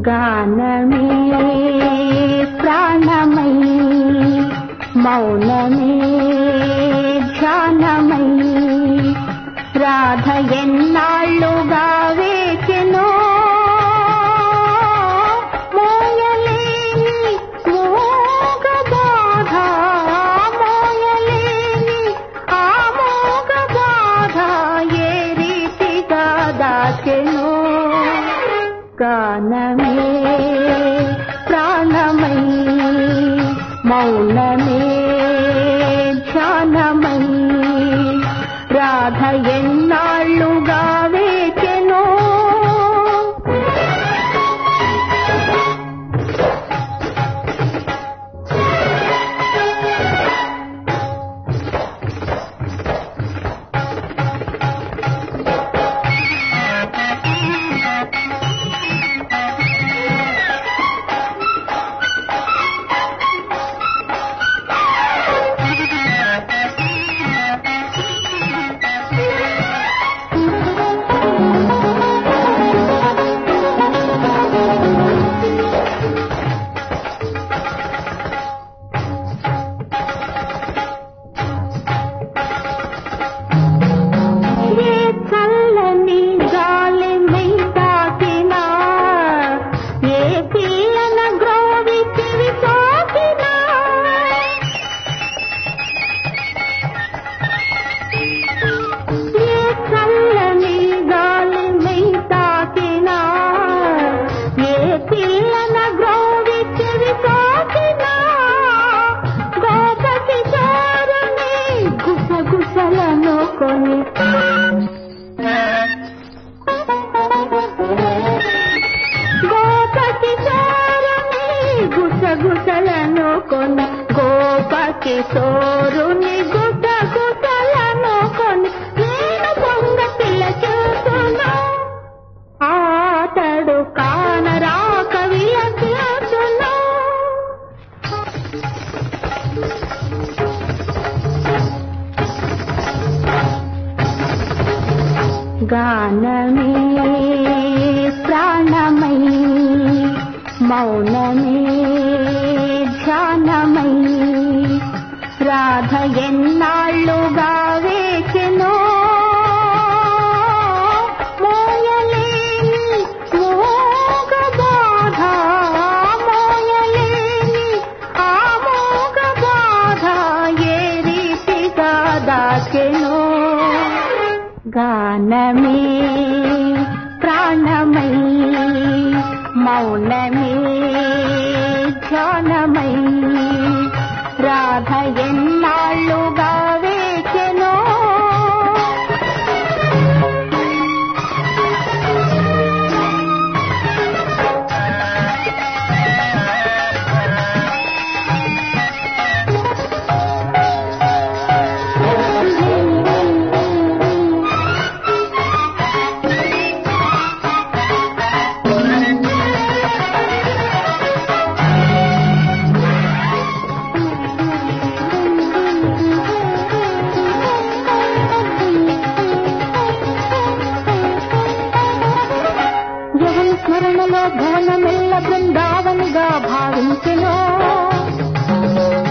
గానమే ప్రాణమై మౌనమే ధ్యానమై రాధ ఎన్నాళ్ళుగా వేచెనో మోయలేని మోగ బాధ మోయలేని ఆ మోగ బాధ ఏ రీతిగా దాచెనో గానమే ప్రాణమై మౌనమే ధ్యానమై రాధ ఎన్నాళ్ళుగా వేచెనో ఏ చల్లని గాలి మై తాకినా ఏ పిల్లన గ్రోవి కివి సోకినా ఏ చల్లని గాలి మై తాకినా ఏ పిల్లన గ్రోవి కివి సోకినా గోపకి చారుని గుసగుసలను కొని గోపకి చారుని గుసగుసలను కొని గోపకి సోరుని గుసగుసలను కొని నేను పొంగ పిల్ల చూసును ఆతడు కానరాక విలసిల్చును గానమే ప్రాణమై మౌనమే ధ్యానమై రాధ ఎన్నాళ్ళుగా వేచెనో మోయలేని మోగ బాధ మోయలేని ఆ మోగ బాధ ఏ రీతిగా దాచెనో గానమే ప్రాణమై మౌనమే ధ్యానమై రాధ ఎన్నాళ్ళుగా వేచెనో జగన్ స్మరణలో భవనమెల్ల బృందావనిగా భావించెను